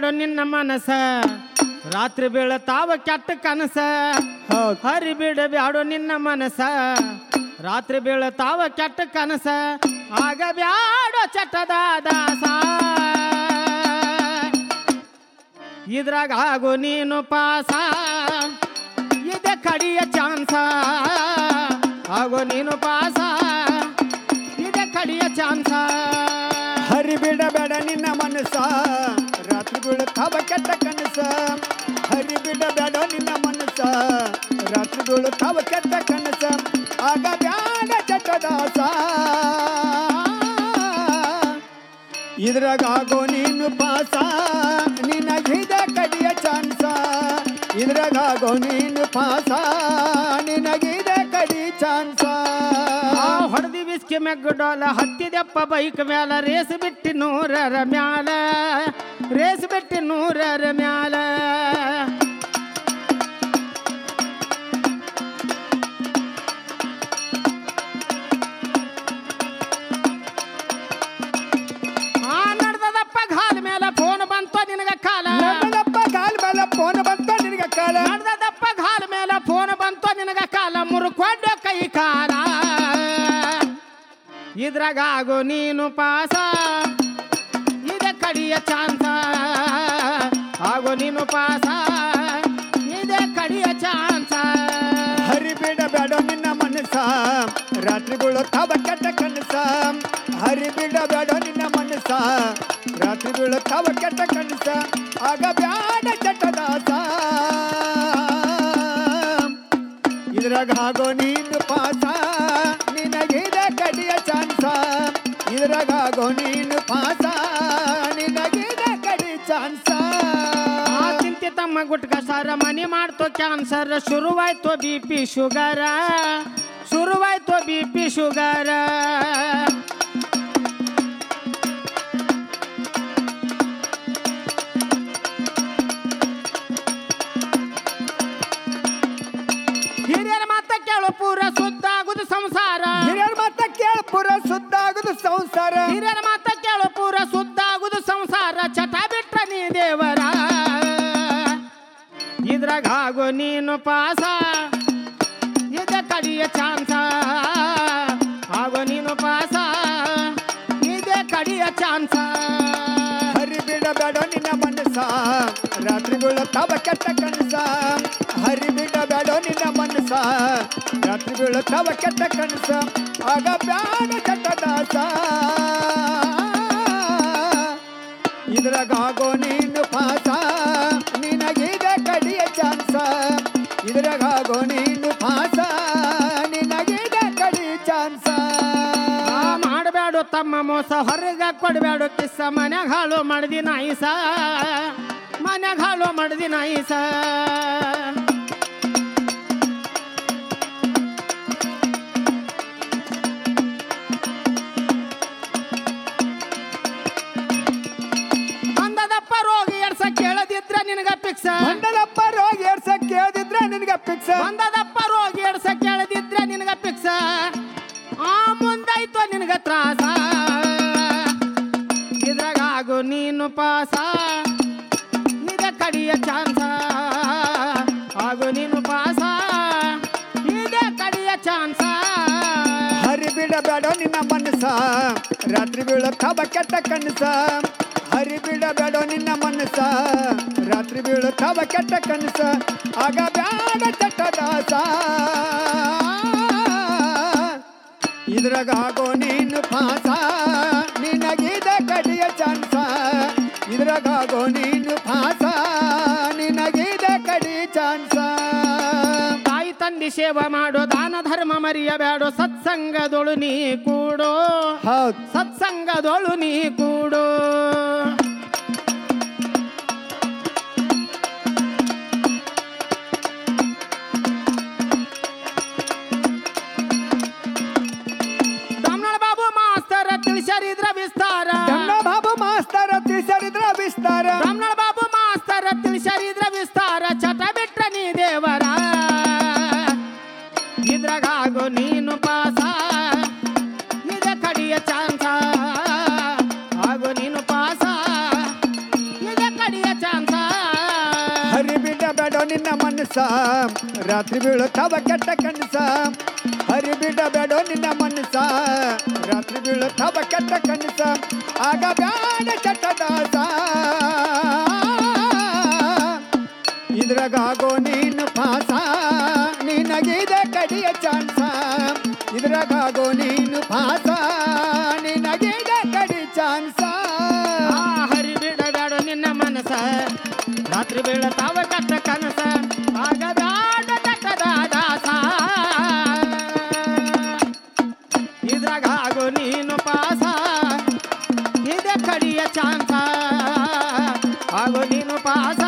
ಬ್ಯಾಡೋ ನಿನ್ನ ಮನಸ ರಾತ್ರಿ ಬೀಳತಾವ ಕೆಟ್ಟ ಕನಸ ಹೌದ್ ಹರಿ ಬಿಡ ಬ್ಯಾಡೋ ನಿನ್ನ ಮನಸ ರಾತ್ರಿ ಬೀಳತಾವ ಕೆಟ್ಟ ಕನಸ ಆಗ ಬ್ಯಾಡೋ ಚಟದ ದಾಸ ಇದ್ರಾಗ ಆಗು ನೀನು ಪಾಸ ಇದೆ ಕಡಿಯ ಚಾನ್ಸ ಆಗೋ ನೀನು ಪಾಸ ಇದೆ ಕಡಿಯ ಚಾನ್ಸ ಹರಿ ಬಿಡ ಬೇಡ ನಿನ್ನ ಮನಸ್ಸ ರಾತ್ರಿ ಬೀಳುತ್ತಾವ ಕೆಟ್ಟ ಕನಸ ಹರಿ ಬಿಡ ಬೇಡ ನಿನ್ನ ಮನಸ್ಸ ರಾತ್ರಿ ಬೀಳುತ್ತಾವ ಕೆಟ್ಟ ಕನಸ ಆಗ ಬ್ಯಾಡ ಚಟದಾಸ ಇದ್ರಾಗ ಆಗೋ ನೀನು ಪಾಸ ನಿನಗಿದೆ ಕಡಿಯ ಚಾನ್ಸ ಇದ್ರಾಗ ಆಗೋ ನೀನು ಪಾಸ ನಿನಗಿದೆ ಕಡಿ ಚಾನ್ಸ ಆ ಹೊಡೆದಿ ಬಿಸ್ಕಿ ಮೆಗ್ಗಡೋಲ ಹತ್ತಿದೆಪ್ಪ ಬೈಕ್ ಮ್ಯಾಲ ರೇಸ್ ಬಿಟ್ಟಿ ನೂರರ ಮ್ಯಾಲ ರೇಸ್ ಬಿಟ್ಟಿ ನೂರರ ಮ್ಯಾಲ ಆ ನಡ್ದದಪ್ಪ ಘಾಲ್ ಮೇಲೆ ಫೋನ್ ಬಂತು ನಿನಗ ಕಾಲ ನಮ್ಮದಪ್ಪ ಕಾಲ್ ಮೇಲೆ ಫೋನ್ ಬಂತ ನಿನಗೆ ಕಾಲ ನಡ್ದದಪ್ಪ ಘಾಲ್ ಮೇಲೆ ಫೋನ್ ಬಂತು ನಿನಗ ಕಾಲ ಮುರ್ಕೊಂಡು ಕೈ ಕಾಲ ಇದ್ರಾಗ ಆಗು ನೀನು ಪಾಸ ಇದೆ ಕಡಿಯ ಚಾನ್ಸ ಆಗು ನೀನು ಪಾಸ ಇದೆ ಕಡಿಯ ಚಾನ್ಸ ಹರಿ ಬಿಡ ಬೇಡ ನಿನ್ನ ಮನಸ್ಸ ರಾತ್ರಿಗಳು ತಾವ ಕೆಟ್ಟ ಕನಸ ಹರಿ ಬಿಡ ಬೇಡ ನಿನ್ನ ಮನಸ್ಸ ರಾತ್ರಿಗಳು ತಾವ ಕೆಟ್ಟ ಕನಸ ಆಗ ಬ್ಯಾಡ ಚಟದಾಸ ಇದ್ರಾಗ ಆಗೋ ನೀನು ಪಾಸ ನಿನಗಿದೆ ಕಡಿಯ ಚಾನ್ಸ ಇದ್ರಾಗ ಆಗೋ ನೀನು ಪಾಸ ನಿನಗಿದೆ ಕಡಿ ಚಾನ್ಸ ಆ ತಿಂತಿ ತಮ್ಮ ಗುಟ್ಕ ಸರ ಮನಿ ಮಾಡ್ತೋ ಕ್ಯಾನ್ಸರ್ ಶುರುವಾಯ್ತು ಬಿ ಪಿ ಶುಗರ ಶುರುವಾಯ್ತು ಬಿ ಪಿ ಶುಗರ ಹಿರಿಯರ ಮಾತ ಕೇಳು ಪೂರ ಸುದ್ದ ಆಗುದು ಸಂಸಾರ ಹಿರಿಯರ ಮಾತ ಕೇಳ ಪುರ ಸುದ್ದ ಆಗುದು ಸಂಸಾರ ಹಿರಿಯರ ಮಾತ ಕೇಳು ಪೂರ ಸುದ್ದ ಆಗುದು ಸಂಸಾರ ಚಟ ಬಿಟ್ರ ನೀ ದೇವರ ಇದ್ರಾಗ ಆಗೋ ನೀನು ಪಾಸ ಇದ ಕಡಿಯ ಚಾನ್ಸ ಆಗೋ ನೀನು ಪಾಸ ಇದೆ ಕಡಿಯ ಚಾನ್ಸ ಹರಿ ಬಿಡ ಬೇಡ ನಿನ್ನ ಮನಸ್ಸ ರಾತ್ರಿಗಳು ತವ ಕೆಟ್ಟ ಕನಸ ಹರಿ ಬಿಡ ಬೇಡ ನಿನ್ನ ಮನಸ್ಸ ರಾತ್ರಿಗಳು ತವ ಕೆಟ್ಟ ಕನಸ ಆಗ ಬ್ಯಾಡ ಚಟದಾಸ ಇದ್ರಾಗ ಆಗೋ ನೀನು ಪಾಸ ನಿನಗಿದೆ ಕಡಿಯ ಚಾನ್ಸ ಇದ್ರಾಗ ಆಗೋ ನೀನು ಪಾಸ ನಿನಗಿದೆ ಕಡಿ ಚಾನ್ಸ ಆ ಮಾಡಬೇಡ ತಮ್ಮ ಮೋಸ ಹೊರಗ ಕೊಡಬೇಡ ಕಿಸ್ಸ ಮನ್ಯಾಗ ಹಾಳು ಮಾಡ್ದಿ ನಾಯಿಸ ಮನ್ಯಾಗ ಹಾಳು ಮಾಡ್ದಿ ನಾಯಿಸ ಬಂದದಪ್ಪ ರೋಗಿ ಎಡ್ಸ ಕೇಳದಿದ್ರ ನಿನಗ ಪಿಕ್ಸ ಮಂಡಲಪ್ಪ ರೋಗ ಏರ್ಸ ಕೇಳಿದ್ರೆ ನಿನಗೆ ಪಿಕ್ಸ ಬಂದದಪ್ಪ ರೋಗಿ ಎಡ್ಸ ಕೇಳದಿದ್ರ ನಿನಗ ಪಿಕ್ಸ ಆ ಮುಂದಾಯ್ತು ನಿನಗ ತ್ರಾಸ ಇದ್ರಾಗ ಆಗು ನೀನು ಪಾಸ ನಿಗ ಕಡಿಯ ಚಾನ್ಸ ಆಗು ನೀನು ಪಾಸ ಇದೆ ಕಡಿಯ ಚಾನ್ಸ ಹರಿ ಬಿಡ ಬೇಡ ನಿನ್ನ ಮನಸ್ಸ ರಾತ್ರಿ ಬೀಳುತ್ತಾವ ಕೆಟ್ಟ ಕನಸ ಹರಿ ಬಿಡ ಬೇಡ ನಿನ್ನ ಮನಸ್ಸ ರಾತ್ರಿ ಬೀಳುತ್ತಾವ ಕೆಟ್ಟ ಕನಸ ಆಗ ಬ್ಯಾಡ ಚಟದಾಸ ಇದ್ರಾಗ ಆಗೋ ನೀನು ಪಾಸ ನಿನಗಿದೆ ಕಡಿಯ ಚಾನ್ಸ ಇದ್ರಾಗ ಆಗೋ ನೀನು ಪಾಸ ನಿನಗಿದೆ ಕಡಿ ಚಾನ್ಸ ತಾಯಿ ತಂದೆ ಸೇವೆ ಮಾಡೋ ದಾನ ಧರ್ಮ ಮರಿಯಬೇಡೋ ಸತ್ಸಂಗದೊಳು ನೀ ಕೂಡೋ ಹೌದು ಸತ್ಸಂಗದೊಳು ನೀ ಕೂಡೋ ತಮಿಳ್ ಬಾಬು ಮಾಸ್ತರ ತಿಳಿಸರಿದ್ರ ವಿಸ್ತಾರ ಜನ್ನ ಬಾಬು ಮಾಸ್ತರ ತಿಳಿಸರಿದ್ರ ವಿಸ್ತಾರ ತಮಿಳ್ ಬಾಬು ಮಾಸ್ತರ ತಿಳಿಸರಿದ್ರ ವಿಸ್ತಾರ ಚಟ ಬಿಟ್ರ ನೀ ದೇವರ ಇದ್ರಾಗು ನೀನು ಪಾಸ ಇದ ಕಡಿಯ ಚಾನ್ಸ ಆಗು ನೀನು ಪಾಸ ಮನಸ ರಾತ್ರಿ ಬೀಳುತ್ತಾವ ಕೆಟ್ಟ ಕನಸ ಹರಿ ಬಿಡಬೇಡೋ ನಿನ್ನ ಮನಸ ರಾತ್ರಿ ಬೀಳುತ್ತಾವ ಕೆಟ್ಟ ಕನಸ ಆಗ ಬ್ಯಾಡ ಚಟದಾಸ ಇದ್ರಾಗೋ ನೀನು ಪಾಸ ನಿನಗಿದೆ ಕಡಿಯ ಚಾನ್ಸ ಇದ್ರಾಗೋ ನೀನು ಪಾಸ ನಿನಗಿದೆ ಕಡಿ ಚಾನ್ಸ ಆ ಹರಿ ಬಿಡಬೇಡ ನಿನ್ನ ಮನಸ ರಾತ್ರಿ ಬೀಳತಾವ ಕಟ್ಟ ಕನಸ ಆಗ ಬ್ಯಾಡ ಚಟದ ದಾಸ ಇದ್ರಾಗ ಆಗೋ ನೀನು ಪಾಸ ಇದೆ ಕಡಿಯ ಚಾನ್ಸ ಆಗೋ ನೀನು ಪಾಸ